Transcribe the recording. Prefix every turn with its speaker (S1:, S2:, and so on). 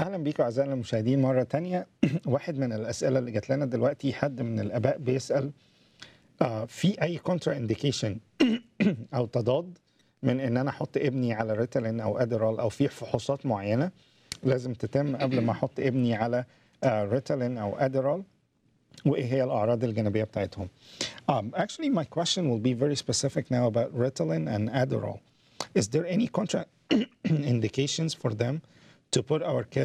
S1: اهلا بيكم اعزائنا المشاهدين مره تانية واحد من الاسئله اللي جات لنا دلوقتي حد من الاباء بيسال آه في اي كونترا انديكيشن او تضاد من ان انا احط ابني على ريتالين او ادرال او في فحوصات معينه لازم تتم قبل ما احط ابني على آه ريتالين او ادرال وايه هي الاعراض الجانبيه بتاعتهم um, actually my question will be very specific now about ritalin and adderall is there any contra indications for them to put our kids